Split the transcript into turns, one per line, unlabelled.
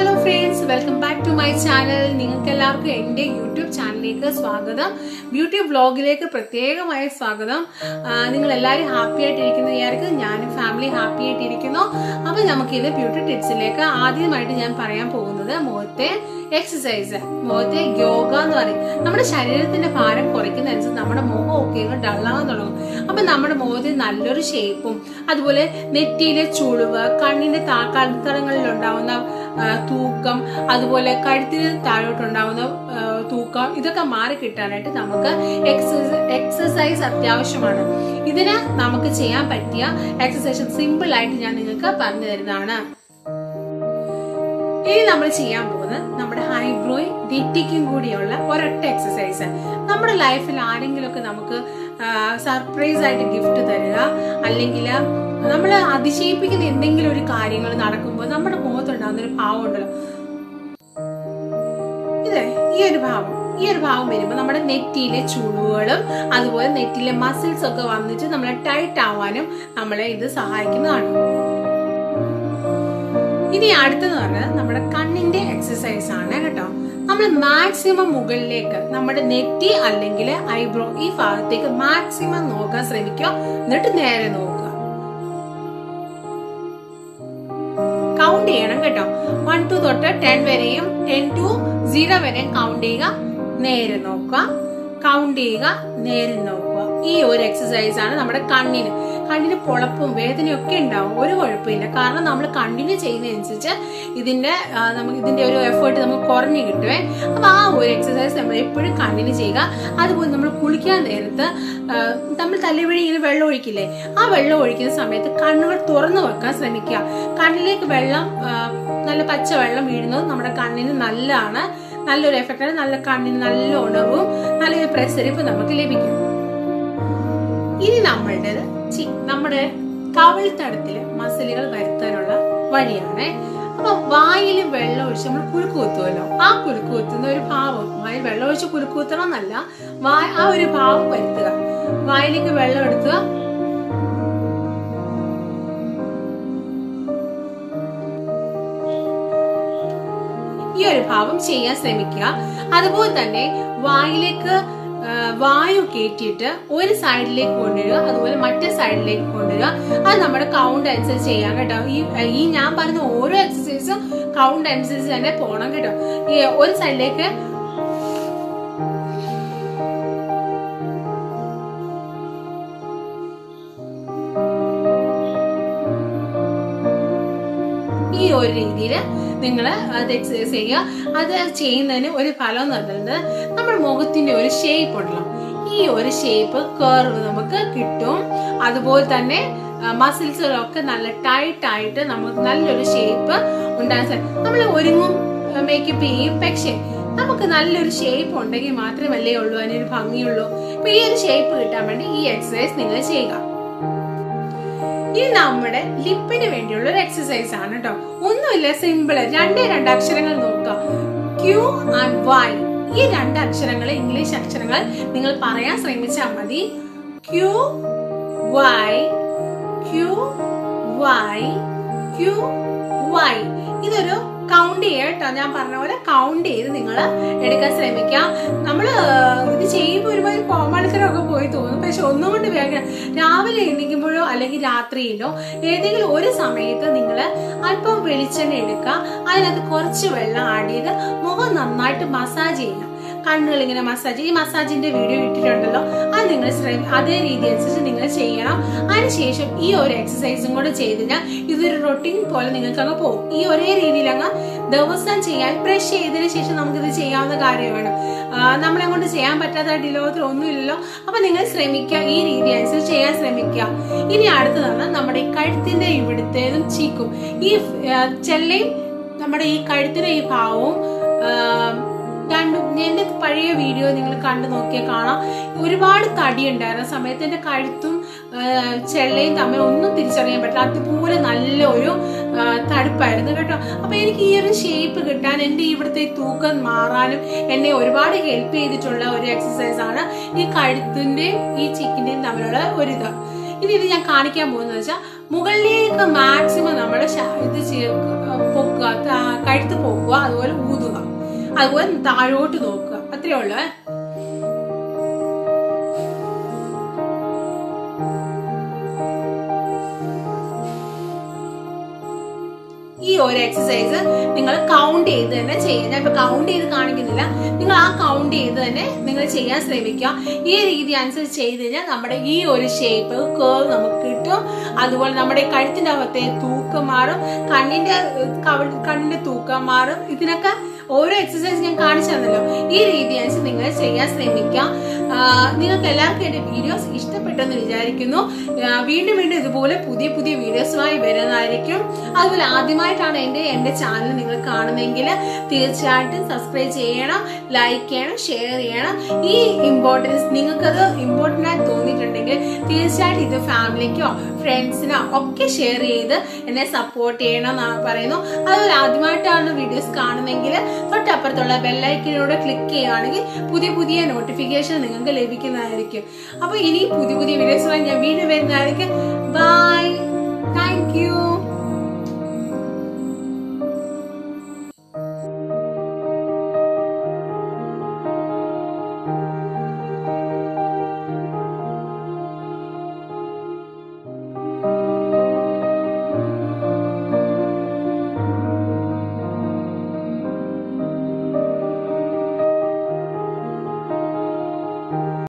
Hello friends welcome back to my channel നിങ്ങൾക്ക് എല്ലാവർക്കും എൻ്റെ യൂട്യൂബ് ചാനലിലേക്ക് സ്വാഗതം ബ്യൂട്ടി വ്ളോഗിലേക്ക് പ്രത്യേകമായ സ്വാഗതം ആ, നിങ്ങൾ എല്ലാവരും ഹാപ്പി ആയിട്ടിരിക്കുന്ന വിചാരിക്കും ഞാനും ഫാമിലി ഹാപ്പി ആയിട്ടിരിക്കുന്നു അപ്പം നമുക്കിത് ബ്യൂട്ടി ടിപ്സിലേക്ക് ആദ്യമായിട്ട് ഞാൻ പറയാൻ പോകുന്നത് മുഖത്തെ എക്സസൈസ് മുഖത്തെ യോഗ എന്ന് പറയും നമ്മുടെ ശരീരത്തിന്റെ ഭാരം കുറയ്ക്കുന്നതനുസരിച്ച് നമ്മുടെ മുഖം ഒക്കെ ഡള്ളാകാൻ തുടങ്ങും അപ്പൊ നമ്മുടെ മുഖത്തിന് നല്ലൊരു ഷേപ്പും അതുപോലെ നെറ്റിയിലെ ചുളിവ് കണ്ണിന്റെ താ കഴുത്തടങ്ങളിൽ ഉണ്ടാവുന്ന ആ, തൂക്കം അതുപോലെ കഴുത്തിന് താഴോട്ടുണ്ടാവുന്ന ആ, തൂക്കം ഇതൊക്കെ മാറി കിട്ടാനായിട്ട് നമുക്ക് എക്സസൈസ് എക്സസൈസ് അത്യാവശ്യമാണ് ഇതിന് നമുക്ക് ചെയ്യാൻ പറ്റിയ എക്സസൈസ് സിമ്പിൾ ആയിട്ട് ഞാൻ നിങ്ങൾക്ക് പറഞ്ഞു തരുന്നതാണ് ഇനി നമ്മൾ ചെയ്യാൻ പോകുന്നത് നമ്മുടെ ഹൈബ്രോയും നെറ്റിക്കും കൂടിയുള്ള ഒരൊറ്റ എക്സസൈസ് നമ്മുടെ ലൈഫിൽ ആരെങ്കിലുമൊക്കെ നമുക്ക് സർപ്രൈസ് ആയിട്ട് ഗിഫ്റ്റ് തരിക അല്ലെങ്കിൽ നമ്മൾ അതിശയിപ്പിക്കുന്ന എന്തെങ്കിലും ഒരു കാര്യങ്ങൾ നടക്കുമ്പോൾ നമ്മുടെ മുഖത്തുണ്ടാകുന്ന ഒരു ഭാവം ഉണ്ടല്ലോ ഇതേ ഈ ഒരു ഭാവം ഈ ഒരു ഭാവം വരുമ്പോൾ നമ്മുടെ നെറ്റിയിലെ ചുളിവുകളും അതുപോലെ നെറ്റിയിലെ മസിൽസ് ഒക്കെ വന്നിട്ട് നമ്മളെ ടൈറ്റ് ആവാനും നമ്മളെ ഇത് സഹായിക്കുന്നതാണ് ഇനി അടുത്തെന്ന് പറഞ്ഞത് നമ്മുടെ കണ്ണിന്റെ എക്സസൈസ് ആണ് കേട്ടോ നമ്മൾ മാക്സിമം മുകളിലേക്ക് നമ്മുടെ നെറ്റി അല്ലെങ്കിൽ ഐബ്രോ ഈ ഭാഗത്തേക്ക് മാക്സിമം നോക്കാൻ ശ്രമിക്കുക എന്നിട്ട് നേരെ നോക്കുക കൗണ്ട് ചെയ്യണം കേട്ടോ വൺ ടു തൊട്ട് ടെൻ വരെയും ടെൻ ടു സീറോ വരെയും കൗണ്ട് ചെയ്യുക നേരെ നോക്കുക കൗണ്ട് ചെയ്യുക നേരെ നോക്കുക ഈ ഒരു എക്സസൈസ് ആണ് നമ്മുടെ കണ്ണിന് കണ്ണിന് പൊളപ്പും വേദനയും ഒക്കെ ഉണ്ടാവും ഒരു കുഴപ്പമില്ല കാരണം നമ്മൾ കണ്ടിന്യൂ ചെയ്യുന്നതനുസരിച്ച് ഇതിന്റെ ആ, നമുക്ക് ഇതിന്റെ ഒരു എഫേർട്ട് നമുക്ക് കുറഞ്ഞു കിട്ടുവേ അപ്പൊ ആ ഒരു എക്സസൈസ് നമ്മൾ എപ്പോഴും കണ്ടിന്യൂ ചെയ്യുക അതുപോലെ നമ്മൾ കുളിക്കാൻ നേരത്ത് ആ, നമ്മൾ തലവഴി ഇങ്ങനെ വെള്ളം ഒഴിക്കില്ലേ ആ വെള്ളം ഒഴിക്കുന്ന സമയത്ത് കണ്ണുകൾ തുറന്നു വെക്കാൻ ശ്രമിക്കുക കണ്ണിലേക്ക് വെള്ളം ആ, നല്ല പച്ച വെള്ളം വീഴുന്നത് നമ്മുടെ കണ്ണിന് നല്ലതാണ് നല്ലൊരു എഫക്റ്റാണ് നല്ല കണ്ണിന് നല്ല ഉണർവും നല്ലൊരു പ്രസരിപ്പും നമുക്ക് ലഭിക്കും ഇനി നമ്മളുടേത് ചി- നമ്മുടെ കവിൾത്തടത്തില് മസിലുകൾ വരുത്താനുള്ള വഴിയാണ് അപ്പൊ വായിൽ വെള്ളം ഒഴിച്ച് നമ്മൾ കുലുക്ക് കുത്തുമല്ലോ ആ കുലുക്ക് കുത്തുന്ന ഒരു ഭാവം വായിൽ വെള്ളം ഒഴിച്ച് കുലുക്ക് കുത്തണം എന്നല്ല വായ ആ ഒരു ഭാവം വരുത്തുക വായിലേക്ക് വെള്ളം എടുക്കുക ഈ ഒരു ഭാവം ചെയ്യാൻ ശ്രമിക്കുക അതുപോലെ തന്നെ വായിലേക്ക് ആ, വായു കയറ്റിയിട്ട് ഒരു സൈഡിലേക്ക് കൊണ്ടുവരിക അതുപോലെ മറ്റേ സൈഡിലേക്ക് കൊണ്ടുവരിക അത് നമ്മുടെ കൗണ്ട് അനുസരിച്ച് ചെയ്യാം കേട്ടോ ഈ ഈ ഞാൻ പറഞ്ഞ ഓരോ എക്സസൈസും കൗണ്ട് അനുസരിച്ച് തന്നെ പോണം കേട്ടോ ഈ ഒരു സൈഡിലേക്ക് ഈ ഒരു രീതിയിൽ നിങ്ങൾ അത് എക്സസൈസ് ചെയ്യുക അത് ചെയ്യുന്നതിന് ഒരു ഫലം എന്ന് പറയുന്നത് നമ്മുടെ മുഖത്തിന്റെ ഒരു ഷേപ്പ് ഉണ്ടല്ലോ ഈ ഒരു ഷേപ്പ് കേർവ് നമുക്ക് കിട്ടും അതുപോലെ തന്നെ മസിൽസുകളൊക്കെ നല്ല ടൈറ്റ് ആയിട്ട് നമുക്ക് നല്ലൊരു ഷേപ്പ് ഉണ്ടാകാൻ സാധിക്കും നമ്മൾ ഒരുങ്ങും മേക്കപ്പ് ചെയ്യും പക്ഷേ നമുക്ക് നല്ലൊരു ഷേപ്പ് ഉണ്ടെങ്കിൽ മാത്രമല്ലേ ഉള്ളൂ അതിനൊരു ഭംഗിയുള്ളൂ അപ്പൊ ഈ ഒരു ഷേപ്പ് കിട്ടാൻ വേണ്ടി ഈ എക്സസൈസ് നിങ്ങൾ ചെയ്യുക ഇനി നമ്മുടെ ലിപ്പിന് വേണ്ടിയുള്ള ഒരു എക്സസൈസ് ആണ് കേട്ടോ ഒന്നുമില്ല സിമ്പിൾ രണ്ടേ രണ്ട് അക്ഷരങ്ങൾ നോക്കുക ക്യൂ ആൻഡ് വൈ ഈ രണ്ട് അക്ഷരങ്ങൾ ഇംഗ്ലീഷ് അക്ഷരങ്ങൾ നിങ്ങൾ പറയാൻ ശ്രമിച്ചാൽ മതി Q Y Q Y Q Y ഇതൊരു കൗണ്ട് ചെയ്യുക കേട്ടോ ഞാൻ പറഞ്ഞ പോലെ കൗണ്ട് ചെയ്ത് നിങ്ങൾ എടുക്കാൻ ശ്രമിക്കുക നമ്മൾ ഇത് ചെയ്യുമ്പോൾ ഒരുമാതിരി കോമാളിത്തരമൊക്കെ പോയി തോന്നും പക്ഷെ ഒന്നും കൊണ്ട് വേഗം രാവിലെ എണീക്കുമ്പോഴോ അല്ലെങ്കിൽ രാത്രിയിലോ ഏതെങ്കിലും ഒരു സമയത്ത് നിങ്ങൾ അല്പം വെളിച്ചെണ്ണ എടുക്കുക അതിനകത്ത് കുറച്ച് വെള്ളം ആഡ് ചെയ്ത് മുഖം നന്നായിട്ട് മസാജ് ചെയ്യുക കണ്ണുകൾ ഇങ്ങനെ മസാജ് ഈ മസാജിന്റെ വീഡിയോ ഇട്ടിട്ടുണ്ടല്ലോ അത് നിങ്ങൾ ശ്രമി അതേ രീതി അനുസരിച്ച് നിങ്ങൾ ചെയ്യണം അതിനുശേഷം ഈ ഒരു എക്സസൈസും കൂടെ ചെയ്ത് കഴിഞ്ഞാൽ ഇതൊരു റൊട്ടീൻ പോലെ നിങ്ങൾക്ക് അങ്ങ് പോകും ഈ ഒരേ രീതിയിൽ അങ്ങ് ദിവസം ചെയ്യാൻ ബ്രഷ് ചെയ്തതിന് ശേഷം നമുക്കിത് ചെയ്യാവുന്ന കാര്യമാണ് ആ, നമ്മളെ കൊണ്ട് ചെയ്യാൻ പറ്റാത്തതായിട്ട് ഈ ലോകത്തിൽ ഒന്നുമില്ലല്ലോ അപ്പൊ നിങ്ങൾ ശ്രമിക്കുക ഈ രീതി അനുസരിച്ച് ചെയ്യാൻ ശ്രമിക്കുക ഇനി അടുത്തതാണ് നമ്മുടെ ഈ കഴുത്തിന്റെ ഇവിടുത്തേതും ചീക്കും ഈ ആ, ചെല്ലയും നമ്മുടെ ഈ കഴുത്തിന്റെ ഈ ഭാവവും ആ, രണ്ടും എന്റെ പഴയ വീഡിയോ നിങ്ങൾ കണ്ടു നോക്കിയാൽ കാണാം ഒരുപാട് തടി ഉണ്ടായിരുന്ന സമയത്ത് എന്റെ കഴുത്തും ആ, ചെള്ളയും തമ്മിൽ ഒന്നും തിരിച്ചറിയാൻ പറ്റില്ല അതുപോലെ നല്ല ഒരു ആ, തടുപ്പായിരുന്നു കേട്ടോ അപ്പൊ എനിക്ക് ഈ ഒരു ഷേപ്പ് കിട്ടാൻ എന്റെ ഇവിടുത്തെ ഈ തൂക്കം മാറാനും എന്നെ ഒരുപാട് ഹെൽപ്പ് ചെയ്തിട്ടുള്ള ഒരു എക്സസൈസ് ആണ് ഈ കഴുത്തിന്റെയും ഈ ചിക്കിന്റെയും തമ്മിലുള്ള ഒരു ഇത് ഇനി ഇത് ഞാൻ കാണിക്കാൻ പോകുന്നത് വെച്ചാൽ മുകളിലേക്ക് മാക്സിമം നമ്മുടെ ശ- ഇത് ചെ- പൊക്കുക പൊക്കുക ത- കഴുത്ത് പൊക്കുക അതുപോലെ ഊതുക അതുപോലെ താഴോട്ട് നോക്കുക അത്രേ ഉള്ളൂ ഏ. ഈ ഒരു എക്സസൈസ് നിങ്ങൾ കൗണ്ട് ചെയ്ത് തന്നെ ചെയ്യുക ഞാൻ ഇപ്പൊ കൗണ്ട് ചെയ്ത് കാണിക്കുന്നില്ല നിങ്ങൾ ആ കൗണ്ട് ചെയ്ത് തന്നെ നിങ്ങൾ ചെയ്യാൻ ശ്രമിക്കുക ഈ രീതി അനുസരിച്ച് ചെയ്ത് കഴിഞ്ഞാൽ നമ്മുടെ ഈ ഒരു ഷേപ്പ് കേവ് നമുക്ക് കിട്ടും അതുപോലെ നമ്മുടെ കഴുത്തിന്റെ അകത്തെ തൂക്കം മാറും കണ്ണിന്റെ ഏഹ്, കവ- കണ്ണിന്റെ തൂക്കം മാറും ഇതിനൊക്കെ ഓരോ എക്സസൈസ് ഞാൻ കാണിച്ചു തന്നല്ലോ ഈ രീതി അനുസരിച്ച് നിങ്ങൾ ചെയ്യാൻ ശ്രമിക്കുക ആ, നിങ്ങൾക്ക് എല്ലാവർക്കും എന്റെ വീഡിയോസ് ഇഷ്ടപ്പെട്ടെന്ന് വിചാരിക്കുന്നു ആ, വീണ്ടും വീണ്ടും ഇതുപോലെ പുതിയ പുതിയ വീഡിയോസുമായി വരുന്നതായിരിക്കും അതുപോലെ ആദ്യമായിട്ടാണ് എന്റെ എന്റെ ചാനൽ നിങ്ങൾ കാണുന്നതെങ്കിൽ തീർച്ചയായിട്ടും സബ്സ്ക്രൈബ് ചെയ്യണം ലൈക്ക് ചെയ്യണം ഷെയർ ചെയ്യണം ഈ ഇമ്പോർട്ടൻസ് നിങ്ങൾക്കത് ഇമ്പോർട്ടൻ്റ് ആയി തോന്നിയിട്ടുണ്ടെങ്കിൽ തീർച്ചയായിട്ടും ഇത് ഫാമിലിക്കോ ഫ്രണ്ട്സിനോ ഒക്കെ ഷെയർ ചെയ്ത് എന്നെ സപ്പോർട്ട് ചെയ്യണം എന്ന് പറയുന്നു അതുപോലെ ആദ്യമായിട്ടാണ് വീഡിയോസ് കാണുന്നെങ്കിൽ തൊട്ടപ്പുറത്തുള്ള ബെല്ലൈക്കനോട് ക്ലിക്ക് ചെയ്യുകയാണെങ്കിൽ പുതിയ പുതിയ നോട്ടിഫിക്കേഷൻ നിങ്ങൾക്ക് ലഭിക്കുന്നതായിരിക്കും അപ്പോൾ ഇനി പുതിയ പുതിയ വീഡിയോസുമായി ഞാൻ വീണ്ടും വരുന്നതായിരിക്കും ബൈ താങ്ക് യു